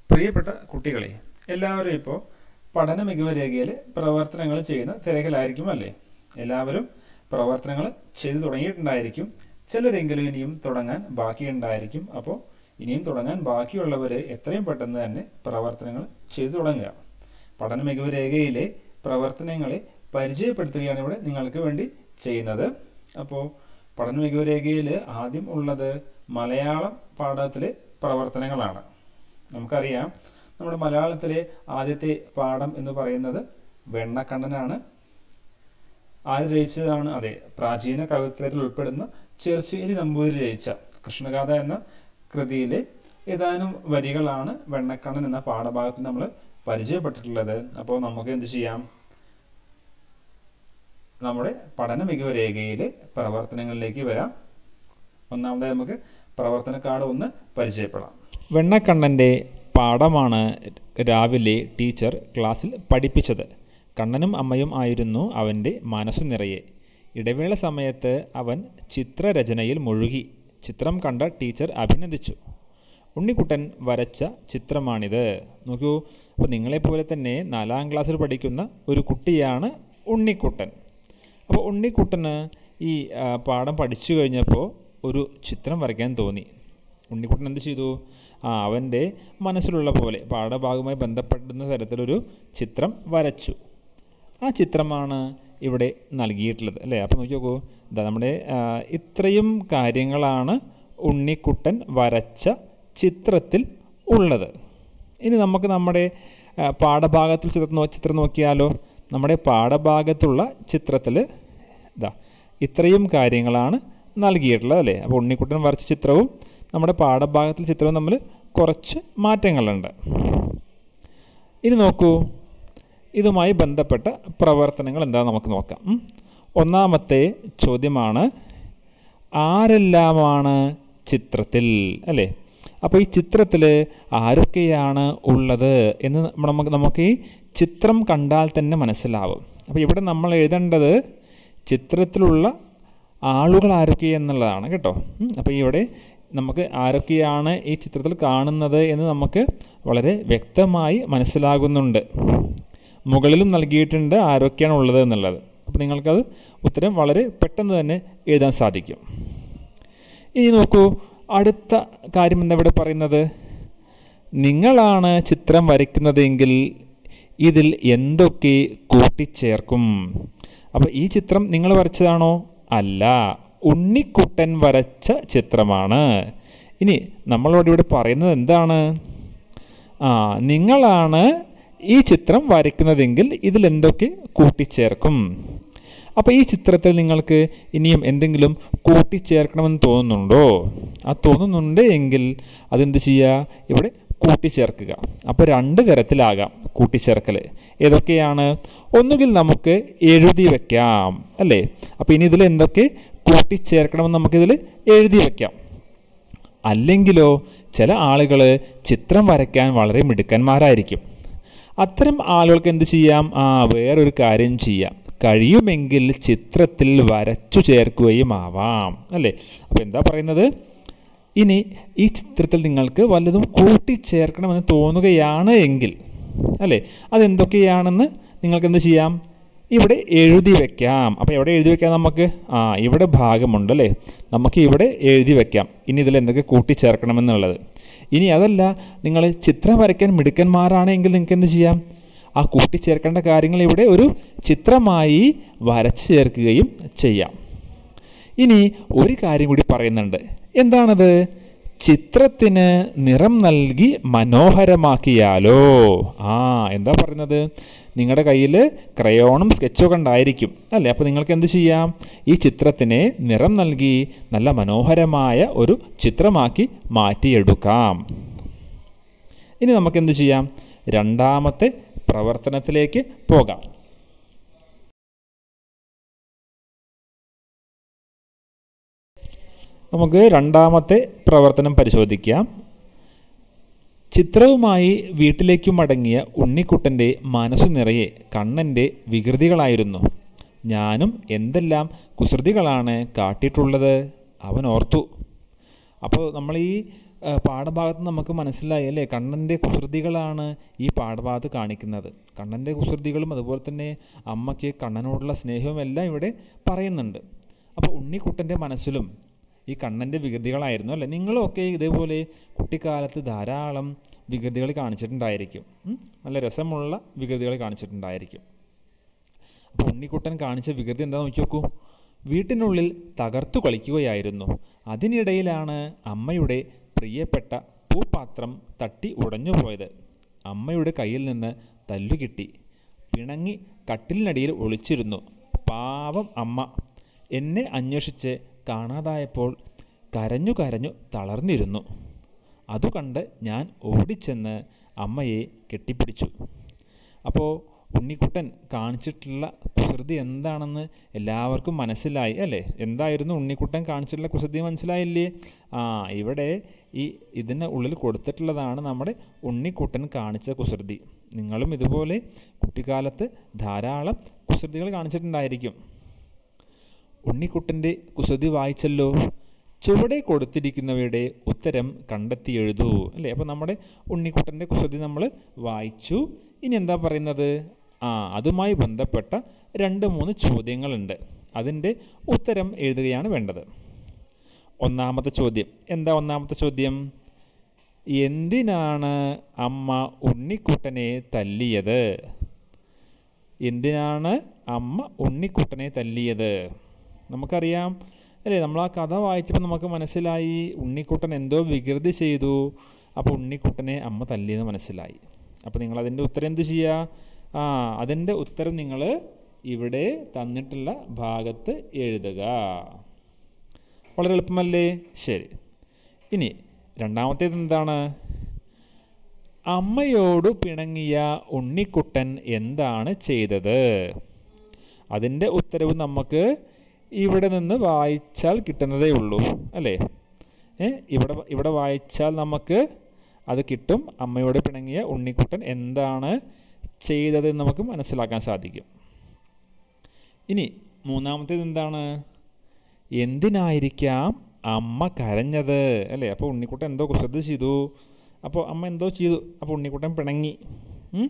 പ്രിയപ്പെട്ട കുട്ടികളെ എല്ലാവരും ഇപ്പോൾ പഠന മികവ് രേഖയിൽ പ്രവർത്തനങ്ങൾ ചെയ്യുന്ന തിരക്കിലായിരിക്കും അല്ലേ എല്ലാവരും പ്രവർത്തനങ്ങൾ ചെയ്തു തുടങ്ങിയിട്ടുണ്ടായിരിക്കും ചിലരെങ്കിലും ഇനിയും തുടങ്ങാൻ ബാക്കിയുണ്ടായിരിക്കും അപ്പോൾ ഇനിയും തുടങ്ങാൻ ബാക്കിയുള്ളവർ എത്രയും പെട്ടെന്ന് തന്നെ പ്രവർത്തനങ്ങൾ ചെയ്തു തുടങ്ങുക പഠന മികവ് രേഖയിലെ പ്രവർത്തനങ്ങളെ പരിചയപ്പെടുത്തുകയാണ് ഇവിടെ നിങ്ങൾക്ക് വേണ്ടി ചെയ്യുന്നത് അപ്പോൾ പഠന മികവ് രേഖയിൽ ആദ്യം ഉള്ളത് മലയാളം പാഠത്തിലെ പ്രവർത്തനങ്ങളാണ് നമുക്കറിയാം നമ്മുടെ മലയാളത്തിലെ ആദ്യത്തെ പാഠം എന്ന് പറയുന്നത് വെണ്ണക്കണ്ണനാണ് ആര് രചിച്ചതാണ് അതെ പ്രാചീന കവിത്രയത്തിൽ ഉൾപ്പെടുന്ന ചെറുശ്ശേരി നമ്പൂതിരി രചിച്ച കൃഷ്ണഗാഥ എന്ന കൃതിയിലെ ഏതാനും വരികളാണ് വെണ്ണക്കണ്ണൻ എന്ന പാഠഭാഗത്ത് നമ്മൾ പരിചയപ്പെട്ടിട്ടുള്ളത് അപ്പോൾ നമുക്ക് എന്ത് ചെയ്യാം നമ്മുടെ പഠന മികവ് രേഖയിലെ പ്രവർത്തനങ്ങളിലേക്ക് വരാം ഒന്നാമതായി നമുക്ക് പ്രവർത്തന കാർഡ് ഒന്ന് പരിചയപ്പെടാം വെണ്ണക്കണ്ണൻ്റെ പാഠമാണ് രാവിലെ ടീച്ചർ ക്ലാസ്സിൽ പഠിപ്പിച്ചത് കണ്ണനും അമ്മയും ആയിരുന്നു അവൻ്റെ മനസ്സു നിറയെ ഇടവേള സമയത്ത് അവൻ ചിത്രരചനയിൽ മുഴുകി ചിത്രം കണ്ട ടീച്ചർ അഭിനന്ദിച്ചു ഉണ്ണിക്കുട്ടൻ വരച്ച ചിത്രമാണിത് നോക്കൂ അപ്പോൾ നിങ്ങളെപ്പോലെ തന്നെ നാലാം ക്ലാസ്സിൽ പഠിക്കുന്ന ഒരു കുട്ടിയാണ് ഉണ്ണിക്കുട്ടൻ അപ്പോൾ ഉണ്ണിക്കുട്ടന് ഈ ആ, പാഠം പഠിച്ചു കഴിഞ്ഞപ്പോൾ ഒരു ചിത്രം വരയ്ക്കാൻ തോന്നി ഉണ്ണിക്കുട്ടൻ എന്ത് ചെയ്തു ആ അവൻ്റെ മനസ്സിലുള്ള പോലെ പാഠഭാഗവുമായി ബന്ധപ്പെടുന്ന തരത്തിലൊരു ചിത്രം വരച്ചു ആ ചിത്രമാണ് ഇവിടെ നൽകിയിട്ടുള്ളത് അല്ലേ അപ്പോൾ നോക്കി നോക്കൂ ഇതാ നമ്മുടെ ആ, ഇത്രയും കാര്യങ്ങളാണ് ഉണ്ണിക്കുട്ടൻ വരച്ച ചിത്രത്തിൽ ഉള്ളത് ഇനി നമുക്ക് നമ്മുടെ ആ, പാഠഭാഗത്തിൽ ചിത്രം നോ ചിത്രം നോക്കിയാലോ നമ്മുടെ പാഠഭാഗത്തുള്ള ചിത്രത്തിൽ ഇതാ ഇത്രയും കാര്യങ്ങളാണ് നൽകിയിട്ടുള്ളത് അല്ലേ അപ്പോൾ ഉണ്ണിക്കുട്ടൻ വരച്ച ചിത്രവും നമ്മുടെ പാഠഭാഗത്തിൽ ചിത്രവും തമ്മിൽ കുറച്ച് മാറ്റങ്ങളുണ്ട് ഇനി നോക്കൂ ഇതുമായി ബന്ധപ്പെട്ട പ്രവർത്തനങ്ങൾ എന്താണെന്ന് നമുക്ക് നോക്കാം ഉം. ഒന്നാമത്തെ ചോദ്യമാണ് ആരെല്ലാമാണ് ചിത്രത്തിൽ അല്ലേ അപ്പോൾ ഈ ചിത്രത്തിൽ ആരൊക്കെയാണ് ഉള്ളത് എന്ന് നമ്മ- നമുക്ക് നമുക്ക് ഈ ചിത്രം കണ്ടാൽ തന്നെ മനസ്സിലാവും അപ്പോൾ ഇവിടെ നമ്മൾ എഴുതേണ്ടത് ചിത്രത്തിലുള്ള ആളുകൾ ആരൊക്കെയെന്നുള്ളതാണ് കേട്ടോ ഉം. അപ്പോൾ ഇവിടെ നമുക്ക് ആരൊക്കെയാണ് ഈ ചിത്രത്തിൽ കാണുന്നത് എന്ന് നമുക്ക് വളരെ വ്യക്തമായി മനസ്സിലാകുന്നുണ്ട് മുകളിലും നൽകിയിട്ടുണ്ട് ആരൊക്കെയാണ് ഉള്ളത് എന്നുള്ളത് അപ്പോൾ നിങ്ങൾക്കത് ഉത്തരം വളരെ പെട്ടെന്ന് തന്നെ എഴുതാൻ സാധിക്കും ഇനി നോക്കൂ അടുത്ത കാര്യം എന്താ ഇവിടെ പറയുന്നത് നിങ്ങളാണ് ചിത്രം വരയ്ക്കുന്നതെങ്കിൽ ഇതിൽ എന്തൊക്കെ കൂട്ടിച്ചേർക്കും അപ്പോൾ ഈ ചിത്രം നിങ്ങൾ വരച്ചതാണോ അല്ല ഉണ്ണിക്കുട്ടൻ വരച്ച ചിത്രമാണ് ഇനി നമ്മളോട് ഇവിടെ പറയുന്നത് എന്താണ് ആ നിങ്ങളാണ് ഈ ചിത്രം വരയ്ക്കുന്നതെങ്കിൽ ഇതിൽ എന്തൊക്കെ കൂട്ടിച്ചേർക്കും അപ്പോൾ ഈ ചിത്രത്തിൽ നിങ്ങൾക്ക് ഇനിയും എന്തെങ്കിലും കൂട്ടിച്ചേർക്കണമെന്ന് തോന്നുന്നുണ്ടോ ആ തോന്നുന്നുണ്ട് എങ്കിൽ അതെന്ത് ചെയ്യുക ഇവിടെ കൂട്ടിച്ചേർക്കുക അപ്പോൾ രണ്ട് തരത്തിലാകാം കൂട്ടിച്ചേർക്കൽ ഏതൊക്കെയാണ് ഒന്നുകിൽ നമുക്ക് എഴുതി വയ്ക്കാം അല്ലേ അപ്പോൾ ഇനി ഇതിൽ എന്തൊക്കെ കൂട്ടിച്ചേർക്കണമെന്ന് നമുക്കിതിൽ എഴുതി വയ്ക്കാം അല്ലെങ്കിലോ ചില ആളുകൾ ചിത്രം വരയ്ക്കാൻ വളരെ മിടുക്കന്മാരായിരിക്കും അത്തരം ആളുകൾക്ക് എന്ത് ചെയ്യാം ആ വേറൊരു കാര്യം ചെയ്യാം കഴിയുമെങ്കിൽ ചിത്രത്തിൽ വരച്ചു ചേർക്കുകയും ആവാം അല്ലേ അപ്പോൾ എന്താ പറയുന്നത് ഇനി ഈ ചിത്രത്തിൽ നിങ്ങൾക്ക് വല്ലതും കൂട്ടിച്ചേർക്കണമെന്ന് തോന്നുകയാണ് എങ്കിൽ അല്ലേ അതെന്തൊക്കെയാണെന്ന് നിങ്ങൾക്ക് എന്ത് ചെയ്യാം ഇവിടെ എഴുതി വെക്കാം അപ്പോൾ എവിടെ എഴുതി വെക്കാം നമുക്ക് ആ ഇവിടെ ഭാഗമുണ്ട് അല്ലേ നമുക്ക് ഇവിടെ എഴുതി വെക്കാം ഇനി ഇതിൽ എന്തൊക്കെ കൂട്ടിച്ചേർക്കണമെന്നുള്ളത് ഇനി അതല്ല നിങ്ങൾ ചിത്രം വരയ്ക്കാൻ മിടുക്കന്മാരാണെങ്കിൽ നിങ്ങൾക്ക് എന്ത് ചെയ്യാം ആ കൂട്ടിച്ചേർക്കേണ്ട കാര്യങ്ങൾ ഇവിടെ ഒരു ചിത്രമായി വരച്ച് ചേർക്കുകയും ചെയ്യാം ഇനി ഒരു കാര്യം കൂടി പറയുന്നുണ്ട് എന്താണത് ചിത്രത്തിന് നിറം നൽകി മനോഹരമാക്കിയാലോ ആ എന്താ പറയുന്നത് നിങ്ങളുടെ കയ്യിൽ ക്രയോണും സ്കെച്ചൊക്കെ ഉണ്ടായിരിക്കും അല്ലേ അപ്പോൾ നിങ്ങൾക്ക് എന്ത് ചെയ്യാം ഈ ചിത്രത്തിനെ നിറം നൽകി നല്ല മനോഹരമായ ഒരു ചിത്രമാക്കി മാറ്റിയെടുക്കാം ഇനി നമുക്ക് എന്ത് ചെയ്യാം രണ്ടാമത്തെ പ്രവർത്തനത്തിലേക്ക് പോകാം നമുക്ക് രണ്ടാമത്തെ പ്രവർത്തനം പരിശോധിക്കാം ചിത്രവുമായി വീട്ടിലേക്ക് മടങ്ങിയ ഉണ്ണിക്കുട്ടൻ്റെ മനസ്സു നിറയെ കണ്ണൻ്റെ വികൃതികളായിരുന്നു ഞാനും എന്തെല്ലാം കുസൃതികളാണ് കാട്ടിയിട്ടുള്ളത് അവൻ ഓർത്തു അപ്പോൾ നമ്മൾ ഈ ആ, പാഠഭാഗത്ത് നമുക്ക് മനസ്സിലായി അല്ലേ കണ്ണൻ്റെ കുസൃതികളാണ് ഈ പാഠഭാഗത്ത് കാണിക്കുന്നത് കണ്ണൻ്റെ കുസൃതികളും അതുപോലെ തന്നെ അമ്മയ്ക്ക് കണ്ണനോടുള്ള സ്നേഹവും എല്ലാം ഇവിടെ പറയുന്നുണ്ട് അപ്പോൾ ഉണ്ണിക്കുട്ടൻ്റെ മനസ്സിലും ഈ കണ്ണൻ്റെ വികൃതികളായിരുന്നു അല്ലേ നിങ്ങളൊക്കെ ഇതേപോലെ കുട്ടിക്കാലത്ത് ധാരാളം വികൃതികൾ കാണിച്ചിട്ടുണ്ടായിരിക്കും ഉം? നല്ല രസമുള്ള വികൃതികൾ കാണിച്ചിട്ടുണ്ടായിരിക്കും അപ്പോൾ ഉണ്ണിക്കുട്ടൻ കാണിച്ച വികൃതി എന്താ നോക്കി നോക്കൂ വീട്ടിനുള്ളിൽ തകർത്തു കളിക്കുകയായിരുന്നു അതിനിടയിലാണ് അമ്മയുടെ പ്രിയപ്പെട്ട പൂപ്പാത്രം തട്ടി ഉടഞ്ഞുപോയത് അമ്മയുടെ കയ്യിൽ നിന്ന് തല്ലുകിട്ടി പിണങ്ങി കട്ടിലിനടിയിൽ ഒളിച്ചിരുന്നു പാവം അമ്മ എന്നെ അന്വേഷിച്ച് കാണാതായപ്പോൾ കരഞ്ഞു കരഞ്ഞു തളർന്നിരുന്നു അതു കണ്ട് ഞാൻ ഓടിച്ചെന്ന് അമ്മയെ കെട്ടിപ്പിടിച്ചു അപ്പോൾ ഉണ്ണിക്കുട്ടൻ കാണിച്ചിട്ടുള്ള കുസൃതി എന്താണെന്ന് എല്ലാവർക്കും മനസ്സിലായി അല്ലേ എന്തായിരുന്നു ഉണ്ണിക്കുട്ടൻ കാണിച്ചിട്ടുള്ള കുസൃതി മനസ്സിലായില്ലേ ആ ഇവിടെ ഈ ഇതിന് ഉള്ളിൽ കൊടുത്തിട്ടുള്ളതാണ് നമ്മുടെ ഉണ്ണിക്കുട്ടൻ കാണിച്ച കുസൃതി നിങ്ങളും ഇതുപോലെ കുട്ടിക്കാലത്ത് ധാരാളം കുസൃതികൾ കാണിച്ചിട്ടുണ്ടായിരിക്കും ഉണ്ണിക്കുട്ടൻ്റെ കുസൃതി വായിച്ചല്ലോ ചുവടെ കൊടുത്തിരിക്കുന്നവയുടെ ഉത്തരം കണ്ടെത്തി എഴുതൂ അല്ലേ അപ്പോൾ നമ്മുടെ ഉണ്ണിക്കുട്ടൻ്റെ കുസൃതി നമ്മൾ വായിച്ചു ഇനി എന്താ പറയുന്നത് ആ അതുമായി ബന്ധപ്പെട്ട രണ്ട് മൂന്ന് ചോദ്യങ്ങളുണ്ട് അതിൻ്റെ ഉത്തരം എഴുതുകയാണ് വേണ്ടത് ഒന്നാമത്തെ ചോദ്യം എന്താ ഒന്നാമത്തെ ചോദ്യം എന്തിനാണ് അമ്മ ഉണ്ണിക്കുട്ടനെ തല്ലിയത് എന്തിനാണ് അമ്മ ഉണ്ണിക്കുട്ടനെ തല്ലിയത് നമുക്കറിയാം അല്ലേ നമ്മൾ ആ കഥ വായിച്ചപ്പോൾ നമുക്ക് മനസ്സിലായി ഉണ്ണിക്കുട്ടൻ എന്തോ വികൃതി ചെയ്തു അപ്പോൾ ഉണ്ണിക്കുട്ടനെ അമ്മ തല്ലിയെന്ന് മനസ്സിലായി അപ്പോൾ നിങ്ങൾ അതിൻ്റെ ഉത്തരം എന്ത് ചെയ്യുക ആ അതിൻ്റെ ഉത്തരം നിങ്ങൾ ഇവിടെ തന്നിട്ടുള്ള ഭാഗത്ത് എഴുതുക വളരെ എളുപ്പമല്ലേ ശരി ഇനി രണ്ടാമത്തേത് എന്താണ് അമ്മയോട് പിണങ്ങിയ ഉണ്ണിക്കുട്ടൻ എന്താണ് ചെയ്തത് അതിൻ്റെ ഉത്തരവ് നമുക്ക് ഇവിടെ നിന്ന് വായിച്ചാൽ കിട്ടുന്നതേ ഉള്ളൂ അല്ലേ ഏ ഇവിടെ ഇവിടെ വായിച്ചാൽ നമുക്ക് അത് കിട്ടും അമ്മയോട് പിണങ്ങിയ ഉണ്ണിക്കുട്ടൻ എന്താണ് ചെയ്തതെന്ന് നമുക്ക് മനസ്സിലാക്കാൻ സാധിക്കും ഇനി മൂന്നാമത്തേത് എന്താണ് എന്തിനായിരിക്കാം അമ്മ കരഞ്ഞത് അല്ലേ അപ്പോൾ ഉണ്ണിക്കുട്ടൻ എന്തോ കുസൃതി ചെയ്തു അപ്പോൾ അമ്മ എന്തോ ചെയ്തു അപ്പോൾ ഉണ്ണിക്കുട്ടൻ പിണങ്ങി ഉം?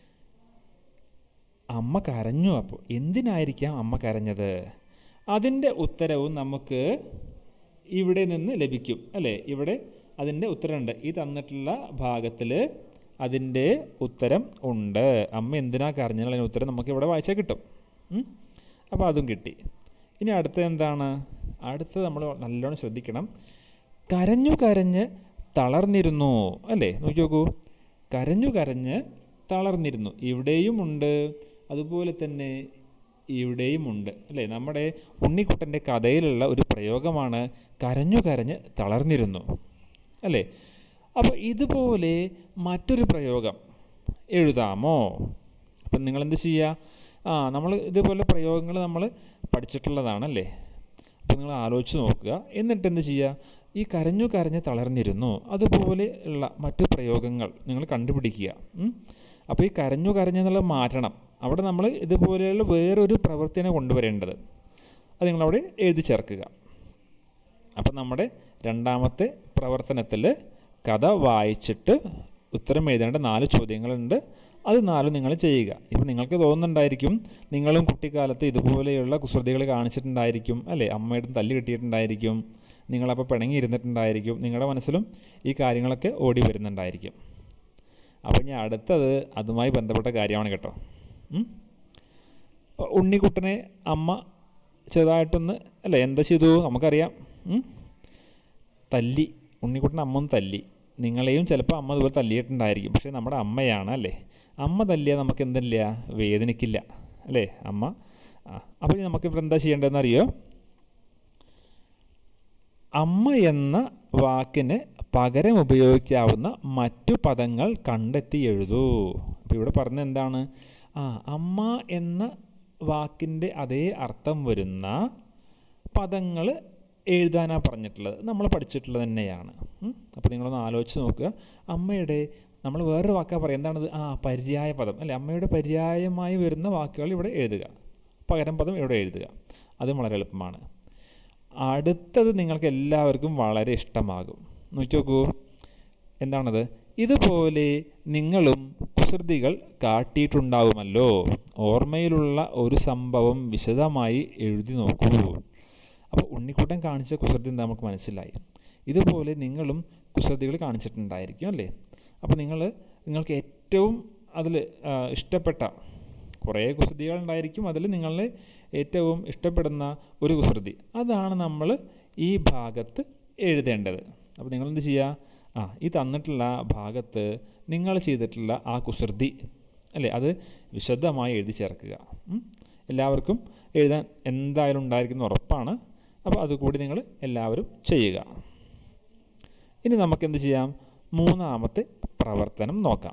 അമ്മ കരഞ്ഞു അപ്പോൾ എന്തിനായിരിക്കാം അമ്മ കരഞ്ഞത് അതിൻ്റെ ഉത്തരവും നമുക്ക് ഇവിടെ നിന്ന് ലഭിക്കും അല്ലേ ഇവിടെ അതിൻ്റെ ഉത്തരമുണ്ട് ഈ തന്നിട്ടുള്ള ഭാഗത്തിൽ അതിൻ്റെ ഉത്തരം ഉണ്ട് അമ്മ എന്തിനാ കരഞ്ഞാൽ അതിൻ്റെ ഉത്തരം നമുക്ക് ഇവിടെ വായിച്ചാൽ കിട്ടും ഉം? അപ്പോൾ അതും കിട്ടി ഇനി അടുത്തത് എന്താണ് അടുത്തത് നമ്മൾ നല്ലോണം ശ്രദ്ധിക്കണം കരഞ്ഞു കരഞ്ഞ് തളർന്നിരുന്നു അല്ലേ നോക്കി നോക്കൂ കരഞ്ഞു കരഞ്ഞ് തളർന്നിരുന്നു ഇവിടെയും ഉണ്ട് അതുപോലെ തന്നെ ഇവിടെയും ഉണ്ട് അല്ലേ നമ്മുടെ ഉണ്ണിക്കുട്ടൻ്റെ കഥയിലുള്ള ഒരു പ്രയോഗമാണ് കരഞ്ഞു കരഞ്ഞ് തളർന്നിരുന്നു അല്ലേ അപ്പോൾ ഇതുപോലെ മറ്റൊരു പ്രയോഗം എഴുതാമോ അപ്പം നിങ്ങൾ എന്ത് ചെയ്യുക ആ നമ്മൾ ഇതുപോലെ പ്രയോഗങ്ങൾ നമ്മൾ പഠിച്ചിട്ടുള്ളതാണല്ലേ അപ്പോൾ നിങ്ങൾ ആലോചിച്ച് നോക്കുക എന്നിട്ട് എന്ത് ചെയ്യുക ഈ കരഞ്ഞു കരഞ്ഞ് തളർന്നിരുന്നു അതുപോലെ ഉള്ള മറ്റു പ്രയോഗങ്ങൾ നിങ്ങൾ കണ്ടുപിടിക്കുക ഉം. അപ്പോൾ ഈ കരഞ്ഞു കരഞ്ഞെന്നുള്ളത് മാറ്റണം അവിടെ നമ്മൾ ഇതുപോലെയുള്ള വേറൊരു പ്രവൃത്തിനെ കൊണ്ടുവരേണ്ടത് അത് നിങ്ങളവിടെ എഴുതി ചേർക്കുക അപ്പം നമ്മുടെ രണ്ടാമത്തെ പ്രവർത്തനത്തിൽ കഥ വായിച്ചിട്ട് ഉത്തരം എഴുതേണ്ട നാല് ചോദ്യങ്ങളുണ്ട് അത് നാലും നിങ്ങൾ ചെയ്യുക ഇപ്പം നിങ്ങൾക്ക് തോന്നുന്നുണ്ടായിരിക്കും നിങ്ങളും കുട്ടിക്കാലത്ത് ഇതുപോലെയുള്ള കുസൃതികൾ കാണിച്ചിട്ടുണ്ടായിരിക്കും അല്ലേ അമ്മയുടെ തല്ല് കിട്ടിയിട്ടുണ്ടായിരിക്കും നിങ്ങളപ്പോൾ പിണങ്ങിയിരുന്നിട്ടുണ്ടായിരിക്കും നിങ്ങളുടെ മനസ്സിലും ഈ കാര്യങ്ങളൊക്കെ ഓടി വരുന്നുണ്ടായിരിക്കും അപ്പോൾ ഞാൻ അടുത്തത് അതുമായി ബന്ധപ്പെട്ട കാര്യമാണ് കേട്ടോ ഉം? ഉണ്ണിക്കുട്ടനെ അമ്മ ചെറുതായിട്ടൊന്ന് അല്ലേ എന്താ ചെയ്തു നമുക്കറിയാം ഉം? തല്ലി ഉണ്ണിക്കുട്ടൻ അമ്മ ഒന്ന് തല്ലി നിങ്ങളെയും ചിലപ്പോൾ അമ്മ ഇതുപോലെ തല്ലിയിട്ടുണ്ടായിരിക്കും പക്ഷേ നമ്മുടെ അമ്മയാണ് അല്ലേ അമ്മ തല്ലിയാൽ നമുക്ക് എന്തില്ല വേദനിക്കില്ല അല്ലേ അമ്മ ആ അപ്പോൾ ഇനി നമുക്ക് ഇവിടെ എന്താ ചെയ്യേണ്ടതെന്ന് അറിയോ അമ്മ എന്ന വാക്കിന് പകരം ഉപയോഗിക്കാവുന്ന മറ്റു പദങ്ങൾ കണ്ടെത്തി എഴുതൂ അപ്പോൾ ഇവിടെ പറഞ്ഞ എന്താണ് ആ അമ്മ എന്ന വാക്കിൻ്റെ അതേ അർത്ഥം വരുന്ന പദങ്ങൾ എഴുതാനാണ് പറഞ്ഞിട്ടുള്ളത് നമ്മൾ പഠിച്ചിട്ടുള്ളത് തന്നെയാണ് ഉം. അപ്പോൾ നിങ്ങളൊന്ന് ആലോചിച്ച് നോക്കുക അമ്മയുടെ നമ്മൾ വേറൊരു വാക്കാ പറയുക എന്താണത് ആ പര്യായ പദം അല്ലെ അമ്മയുടെ പര്യായമായി വരുന്ന വാക്കുകൾ ഇവിടെ എഴുതുക പകരം പദം ഇവിടെ എഴുതുക അതും വളരെ എളുപ്പമാണ് അടുത്തത് നിങ്ങൾക്ക് എല്ലാവർക്കും വളരെ ഇഷ്ടമാകും നോക്കി നോക്കൂ എന്താണത് ഇതുപോലെ നിങ്ങളും കുസൃതികൾ കാട്ടിയിട്ടുണ്ടാവുമല്ലോ ഓർമ്മയിലുള്ള ഒരു സംഭവം വിശദമായി എഴുതി നോക്കൂ അപ്പോൾ ഉണ്ണിക്കുട്ടൻ കാണിച്ച കുസൃതി എന്താ നമുക്ക് മനസ്സിലായി ഇതുപോലെ നിങ്ങളും കുസൃതികൾ കാണിച്ചിട്ടുണ്ടായിരിക്കും അല്ലേ അപ്പോൾ നിങ്ങൾ നിങ്ങൾക്ക് ഏറ്റവും അതിൽ ഇഷ്ടപ്പെട്ട കുറേ കുസൃതികൾ ഉണ്ടായിരിക്കും അതിൽ നിങ്ങളെ ഏറ്റവും ഇഷ്ടപ്പെടുന്ന ഒരു കുസൃതി അതാണ് നമ്മൾ ഈ ഭാഗത്ത് എഴുതേണ്ടത് അപ്പോൾ നിങ്ങൾ എന്ത് ചെയ്യുക ആ ഈ തന്നിട്ടുള്ള ഭാഗത്ത് നിങ്ങൾ ചെയ്തിട്ടുള്ള ആ കുസൃതി അല്ലേ അത് വിശദമായി എഴുതി ചേർക്കുക ഉം. എല്ലാവർക്കും എഴുതാൻ എന്തായാലും ഉണ്ടായിരിക്കുന്ന ഉറപ്പാണ് അപ്പോൾ അതുകൂടി നിങ്ങൾ എല്ലാവരും ചെയ്യുക ഇനി നമുക്ക് എന്ത് ചെയ്യാം മൂന്നാമത്തെ പ്രവർത്തനം നോക്കാം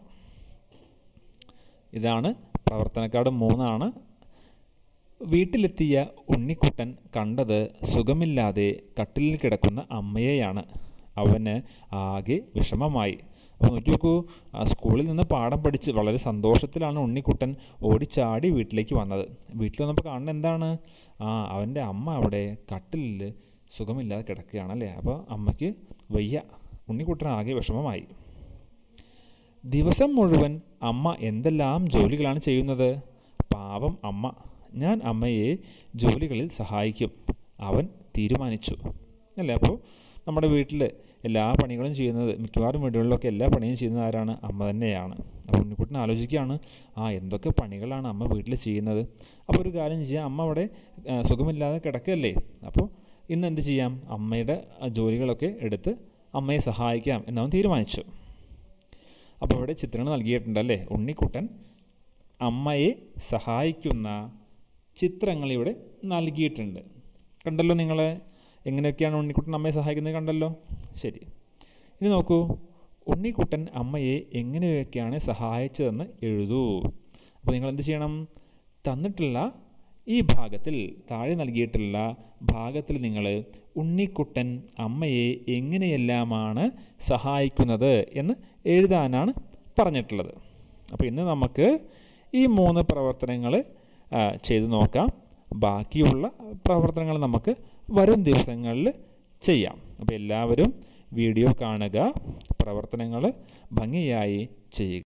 ഇതാണ് പ്രവർത്തനക്കാട് മൂന്നാണ് വീട്ടിലെത്തിയ ഉണ്ണിക്കുട്ടൻ കണ്ടത് സുഖമില്ലാതെ കട്ടിലിൽ കിടക്കുന്ന അമ്മയെയാണ് അവന് ആകെ വിഷമമായി അപ്പോൾ നോക്കി നോക്കൂ ആ സ്കൂളിൽ നിന്ന് പാഠം പഠിച്ച് വളരെ സന്തോഷത്തിലാണ് ഉണ്ണിക്കുട്ടൻ ഓടിച്ചാടി വീട്ടിലേക്ക് വന്നത് വീട്ടിൽ വന്നപ്പോൾ കാണുന്നത് എന്താണ് ആ അവൻ്റെ അമ്മ അവിടെ കട്ടിലിൽ സുഖമില്ലാതെ കിടക്കുകയാണല്ലേ അപ്പോൾ അമ്മയ്ക്ക് വയ്യ ഉണ്ണിക്കുട്ടൻ ആകെ വിഷമമായി ദിവസം മുഴുവൻ അമ്മ എന്തെല്ലാം ജോലികളാണ് ചെയ്യുന്നത് പാവം അമ്മ ഞാൻ അമ്മയെ ജോലികളിൽ സഹായിക്കും അവൻ തീരുമാനിച്ചു അല്ലേ അപ്പോൾ നമ്മുടെ വീട്ടിൽ എല്ലാ പണികളും ചെയ്യുന്നത് മിക്കവാറും വീടുകളിലൊക്കെ എല്ലാ പണിയും ചെയ്യുന്നത് ആരാണ് അമ്മ തന്നെയാണ് അപ്പോൾ ഉണ്ണിക്കുട്ടൻ ആലോചിക്കുകയാണ് ആ എന്തൊക്കെ പണികളാണ് അമ്മ വീട്ടിൽ ചെയ്യുന്നത് അപ്പോൾ ഒരു കാര്യം ചെയ്യാം അമ്മ അവിടെ ആ, സുഖമില്ലാതെ കിടക്കുകയല്ലേ അപ്പോൾ ഇന്ന് എന്ത് ചെയ്യാം അമ്മയുടെ ആ, ജോലികളൊക്കെ എടുത്ത് അമ്മയെ സഹായിക്കാം എന്നവൻ തീരുമാനിച്ചു അപ്പോൾ ഇവിടെ ചിത്രങ്ങൾ നൽകിയിട്ടുണ്ട് അല്ലേ ഉണ്ണിക്കുട്ടൻ അമ്മയെ സഹായിക്കുന്ന ചിത്രങ്ങൾ ഇവിടെ നൽകിയിട്ടുണ്ട് കണ്ടല്ലോ നിങ്ങൾ എങ്ങനെയൊക്കെയാണ് ഉണ്ണിക്കുട്ടൻ അമ്മയെ സഹായിക്കുന്നത് കണ്ടല്ലോ ശരി ഇനി നോക്കൂ ഉണ്ണിക്കുട്ടൻ അമ്മയെ എങ്ങനെയൊക്കെയാണ് സഹായിച്ചതെന്ന് എഴുതൂ അപ്പോൾ നിങ്ങൾ എന്ത് ചെയ്യണം തന്നിട്ടുള്ള ഈ ഭാഗത്തിൽ താഴെ നൽകിയിട്ടുള്ള ഭാഗത്തിൽ നിങ്ങൾ ഉണ്ണിക്കുട്ടൻ അമ്മയെ എങ്ങനെയെല്ലാമാണ് സഹായിക്കുന്നത് എന്ന് എഴുതാനാണ് പറഞ്ഞിട്ടുള്ളത് അപ്പോൾ ഇന്ന് നമുക്ക് ഈ മൂന്ന് പ്രവർത്തനങ്ങൾ ആ, ചെയ്തു നോക്കാം ബാക്കിയുള്ള പ്രവർത്തനങ്ങൾ നമുക്ക് വരും ദിവസങ്ങളിൽ ചെയ്യാം അപ്പോൾ എല്ലാവരും വീഡിയോ കാണുക പ്രവർത്തനങ്ങൾ ഭംഗിയായി ചെയ്യുക